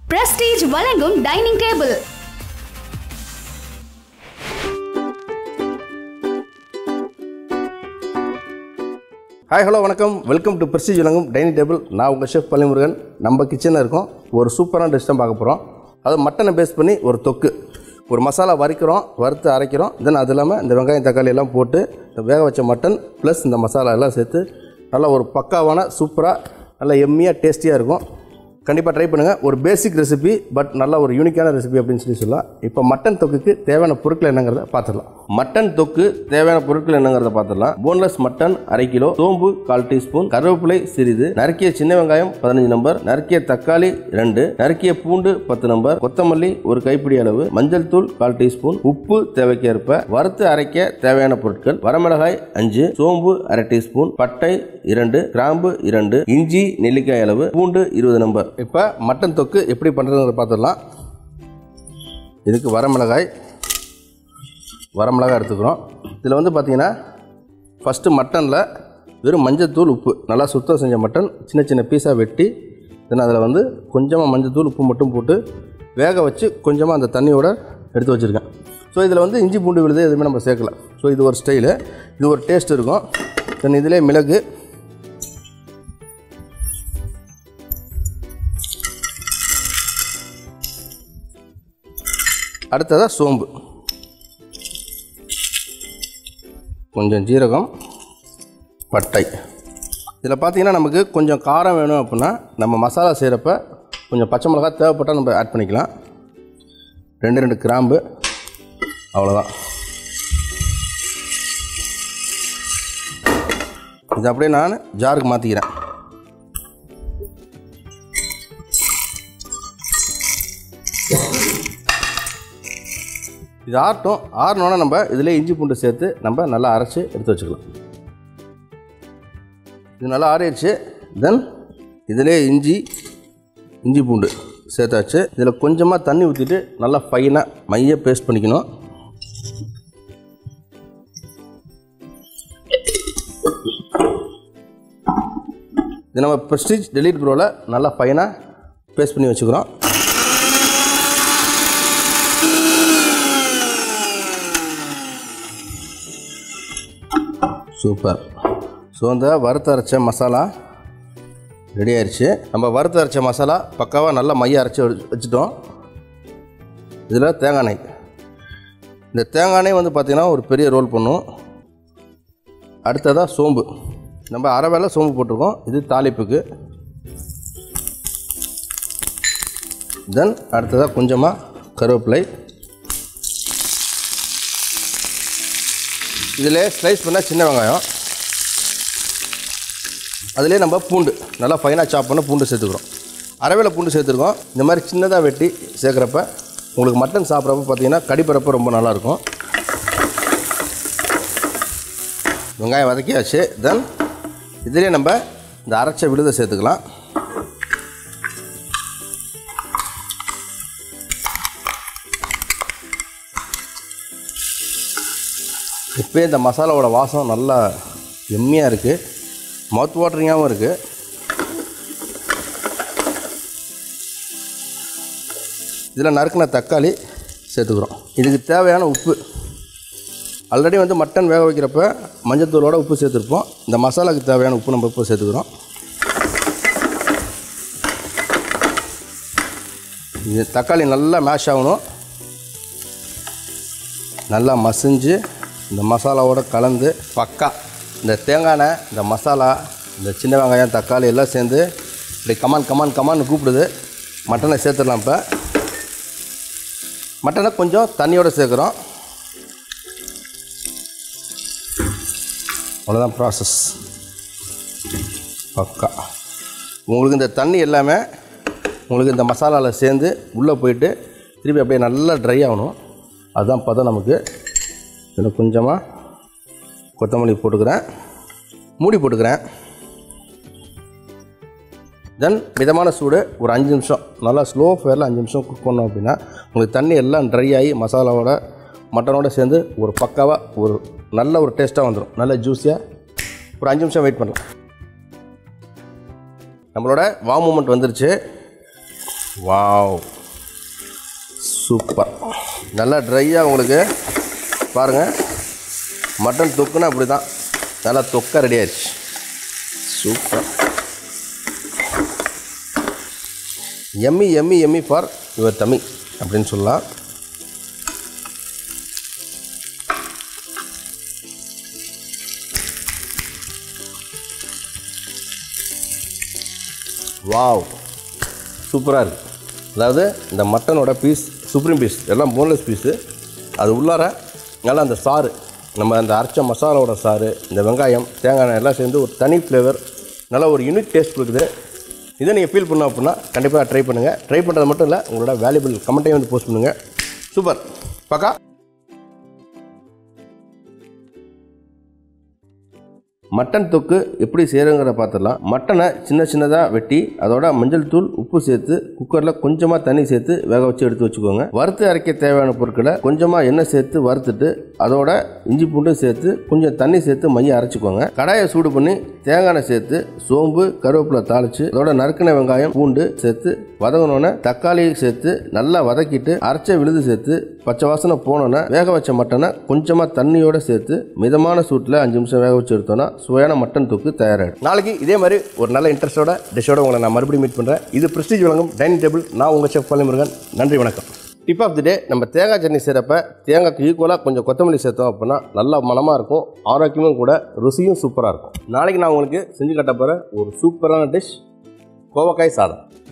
prestige வழங்கும் dining table hi hello வணக்கம் welcome to Prestige வழங்கும் டைனிங் டேபிள் நான் உங்கள் ஷெஃப் பள்ளிமுருகன் நம்ம கிச்சனில் இருக்கோம் ஒரு சூப்பரான டிஷ் தான் பார்க்க போகிறோம் அது மட்டனை பேஸ் பண்ணி ஒரு தொக்கு ஒரு மசாலா வறுக்கிறோம் வறுத்து அரைக்கிறோம் தென் அது இல்லாமல் இந்த வெங்காயம் தக்காளி எல்லாம் போட்டு இந்த வேக வச்ச மட்டன் ப்ளஸ் இந்த மசாலா எல்லாம் சேர்த்து நல்லா ஒரு பக்காவான சூப்பராக நல்லா எம்மியாக டேஸ்டியாக இருக்கும் கண்டிப்பாக ட்ரை பண்ணுங்கள் ஒரு பேசிக் ரெசிபி பட் நல்ல ஒரு யூனிக்கான ரெசிபி அப்படின்னு சொல்லி சொல்லலாம் இப்போ மட்டன் தொக்குக்கு தேவையான பொருட்கள் என்னங்கிறத பார்த்துடலாம் மட்டன் தொக்கு தேவையான பொருட்கள் என்னங்கிறத பார்த்துடலாம் போன்லெஸ் மட்டன் அரை கிலோ சோம்பு கால் டீஸ்பூன் கருவேப்பிலை சிறிது நறுக்கிய சின்ன வெங்காயம் பதினஞ்சு நம்பர் நறுக்கிய தக்காளி ரெண்டு நறுக்கிய பூண்டு பத்து நம்பர் கொத்தமல்லி ஒரு கைப்பிடி அளவு மஞ்சள் தூள் கால் டீஸ்பூன் உப்பு தேவைக்கேற்ப வறுத்து அரைக்க தேவையான பொருட்கள் வரமிளகாய் அஞ்சு சோம்பு அரை டீஸ்பூன் பட்டை இரண்டு கிராம்பு இரண்டு இஞ்சி நெல்லிக்காய் அளவு பூண்டு இருபது நம்பர் இப்போ மட்டன் தொக்கு எப்படி பண்ணுறதுங்கிறத பார்த்துடலாம் இதுக்கு வரமிளகாய் வரமிளகாய் எடுத்துக்கிறோம் இதில் வந்து பார்த்தீங்கன்னா ஃபஸ்ட்டு மட்டனில் வெறும் மஞ்சத்தூள் உப்பு நல்லா சுத்தம் செஞ்ச மட்டன் சின்ன சின்ன பீஸாக வெட்டி தென் அதில் வந்து கொஞ்சமாக மஞ்சத்தூள் உப்பு மட்டும் போட்டு வேக வச்சு கொஞ்சமாக அந்த தண்ணியோட எடுத்து வச்சுருக்கேன் ஸோ இதில் வந்து இஞ்சி பூண்டு விழுது எதுவுமே நம்ம சேர்க்கல ஸோ இது ஒரு ஸ்டைலு இது ஒரு டேஸ்ட் இருக்கும் தென் இதிலே மிளகு அடுத்ததாக சோம்பு கொஞ்சம் ஜீரகம் பட்டை இதில் பார்த்தீங்கன்னா நமக்கு கொஞ்சம் காரம் வேணும் அப்படின்னா நம்ம மசாலா செய்கிறப்ப கொஞ்சம் பச்சை மிளகா தேவைப்பட்டால் நம்ம ஆட் பண்ணிக்கலாம் ரெண்டு ரெண்டு கிராம்பு அவ்வளோதான் இது அப்படியே நான் ஜாருக்கு மாற்றிக்கிறேன் இது ஆறட்டும் ஆறினோன்னா நம்ம இதில் இஞ்சி பூண்டு சேர்த்து நம்ம நல்லா அரைச்சி எடுத்து வச்சுக்கலாம் இது நல்லா ஆறிடுச்சு தென் இதிலே இஞ்சி இஞ்சி பூண்டு சேர்த்தாச்சு இதில் கொஞ்சமாக தண்ணி ஊற்றிட்டு நல்லா ஃபைனாக மைய பேஸ்ட் பண்ணிக்கணும் இது நம்ம ப்ரெஸ்டீஜ் டெலிட் ப்ரோவில் நல்லா ஃபைனாக பேஸ்ட் பண்ணி வச்சுக்கிறோம் சூப்பர் ஸோ இந்த வறுத்து அரைச்ச மசாலா ரெடி ஆயிடுச்சு நம்ம வறுத்து அரைச்ச மசாலா பக்காவாக நல்லா மைய அரைச்சி வச்சு- வச்சுட்டோம் இதில் தேங்காய் எண்ணெய் இந்த தேங்காய் எண்ணெய் வந்து பார்த்திங்கன்னா ஒரு பெரிய ரோல் பண்ணும் அடுத்ததாக சோம்பு நம்ம அரை வேளை சோம்பு போட்டிருக்கோம் இது தாளிப்புக்கு தென் அடுத்ததாக கொஞ்சமாக கருவேப்பிலை இதில் ஸ்லைஸ் பண்ண சின்ன வெங்காயம் அதிலே நம்ம பூண்டு நல்லா ஃபைனாக சாப் பண்ண பூண்டு சேர்த்துக்கிறோம் அரைவேல பூண்டு சேர்த்துருக்கோம் இந்த மாதிரி சின்னதாக வெட்டி சேர்க்குறப்ப உங்களுக்கு மட்டன் சாப்பிட்றப்ப பார்த்தீங்கன்னா கடிப்பறப்ப ரொம்ப நல்லாயிருக்கும் வெங்காயம் வதக்கியாச்சு தென் இதிலே நம்ம இந்த அரைச்ச விழுதை சேர்த்துக்கலாம் இப்போ இந்த மசாலாவோட வாசம் நல்லா எம்மியாக இருக்குது மவுத் வாட்டரிங்காகவும் இருக்குது இதில் நறுக்கின தக்காளி சேர்த்துக்கிறோம் இதுக்கு தேவையான உப்பு ஆல்ரெடி வந்து மட்டன் வேக வைக்கிறப்ப மஞ்சத்தூளோட உப்பு சேர்த்துருப்போம் இந்த மசாலாவுக்கு தேவையான உப்பு நம்ம உப்பு சேர்த்துக்கிறோம் இது தக்காளி நல்லா மேஷ் ஆகணும் நல்லா மசிஞ்சு இந்த மசாலாவோட கலந்து பக்கா இந்த தேங்காய் எண்ணெய் இந்த மசாலா இந்த சின்ன வெங்காயம் தக்காளி எல்லாம் சேர்ந்து இப்படி கமான் கமான் கமான்னு கூப்பிடுது மட்டனை சேர்த்துடலாம் இப்போ மட்டனை கொஞ்சம் தண்ணியோட சேர்க்குறோம் அவ்வளோதான் ப்ராசஸ் பக்கா உங்களுக்கு இந்த தண்ணி எல்லாமே உங்களுக்கு இந்த மசாலாவில் சேர்ந்து உள்ளே போயிட்டு திருப்பி அப்படியே நல்லா ட்ரை ஆகணும் அதுதான் பதம் நமக்கு இதில் கொஞ்சமாக கொத்தமல்லி போட்டுக்கிறேன் மூடி போட்டுக்கிறேன் தென் மிதமான சூடு ஒரு அஞ்சு நிமிஷம் நல்லா ஸ்லோ ஃபயரில் அஞ்சு நிமிஷம் குக் பண்ணோம் அப்படின்னா உங்களுக்கு தண்ணி எல்லாம் ட்ரை ஆகி மசாலாவோட மட்டனோட சேர்ந்து ஒரு பக்காவாக ஒரு நல்ல ஒரு டேஸ்ட்டாக வந்துடும் நல்ல ஜூஸியாக ஒரு அஞ்சு நிமிஷம் வெயிட் பண்ணலாம் நம்மளோட வா மூமெண்ட் வந்துருச்சு வாவ் சூப்பர் நல்லா ட்ரையாக உங்களுக்கு பாருங்கள் மட்டன் தொக்குன்னா அப்படி தான் நல்லா தொக்கா ரெடி ஆயிடுச்சு super yummy yummy yummy for your tummy அப்படின்னு சொல்லலாம் வாவ் சூப்பராக இருக்குது அதாவது இந்த மட்டனோட பீஸ் சுப்ரீம் பீஸ் எல்லாம் போன்லெஸ் பீஸு அது உள்ளார நல்லா அந்த சாறு நம்ம அந்த அரைச்ச மசாலாவோட சாறு இந்த வெங்காயம் தேங்காய் எண்ணெய் எல்லாம் சேர்ந்து ஒரு தனி ஃப்ளேவர் நல்ல ஒரு யூனிக் டேஸ்ட் கொடுக்குது இதை நீங்கள் ஃபீல் பண்ணோம் அப்படின்னா கண்டிப்பாக ட்ரை பண்ணுங்கள் ட்ரை பண்ணுறது மட்டும் இல்லை உங்களோட வேல்யூபிள் கமெண்ட்டையும் வந்து போஸ்ட் பண்ணுங்கள் சூப்பர் பக்கா மட்டன் தொக்கு எப்படி செய்கிறோங்கிற பார்த்துடலாம் மட்டனை சின்ன சின்னதாக வெட்டி அதோட மஞ்சள் தூள் உப்பு சேர்த்து குக்கரில் கொஞ்சமாக தண்ணி சேர்த்து வேக வச்சு எடுத்து வச்சுக்கோங்க வறுத்து அரைக்க தேவையான பொருட்களை கொஞ்சமாக எண்ணெய் சேர்த்து வறுத்துட்டு அதோட இஞ்சி பூண்டும் சேர்த்து கொஞ்சம் தண்ணி சேர்த்து மைய அரைச்சிக்கோங்க கடாயை சூடு பண்ணி தேங்காய் எண்ணெய் சேர்த்து சோம்பு கருவேப்பிலை தாளித்து அதோட நறுக்கின வெங்காயம் பூண்டு சேர்த்து வதங்கினோன்னே தக்காளி சேர்த்து நல்லா வதக்கிட்டு அரைச்ச விழுது சேர்த்து பச்சை வாசனை போனோன்னே வேக வச்ச மட்டனை கொஞ்சமாக தண்ணியோட சேர்த்து மிதமான சூட்டில் அஞ்சு நிமிஷம் வேக வச்சு எடுத்தோன்னா சுவையான மட்டன் தூக்கு தயாராகிடும் நாளைக்கு இதே மாதிரி ஒரு நல்ல இன்ட்ரெஸ்டோட டிஷ்ஷோட உங்களை நான் மறுபடியும் மீட் பண்ணுறேன் இது பிரஸ்டீஜ் வழங்கும் டைனிங் டேபிள் நான் உங்கள் செஃப் முருகன் நன்றி வணக்கம் டிப் ஆஃப் தி டே நம்ம தேங்காய் சட்னி செய்கிறப்ப தேங்காய்க்கு ஈக்குவலாக கொஞ்சம் கொத்தமல்லி சேர்த்தோம் அப்படின்னா நல்லா மனமாக இருக்கும் ஆரோக்கியமும் கூட ருசியும் சூப்பராக இருக்கும் நாளைக்கு நான் உங்களுக்கு செஞ்சு கட்ட போகிற ஒரு சூப்பரான டிஷ் கோவக்காய் சாதம்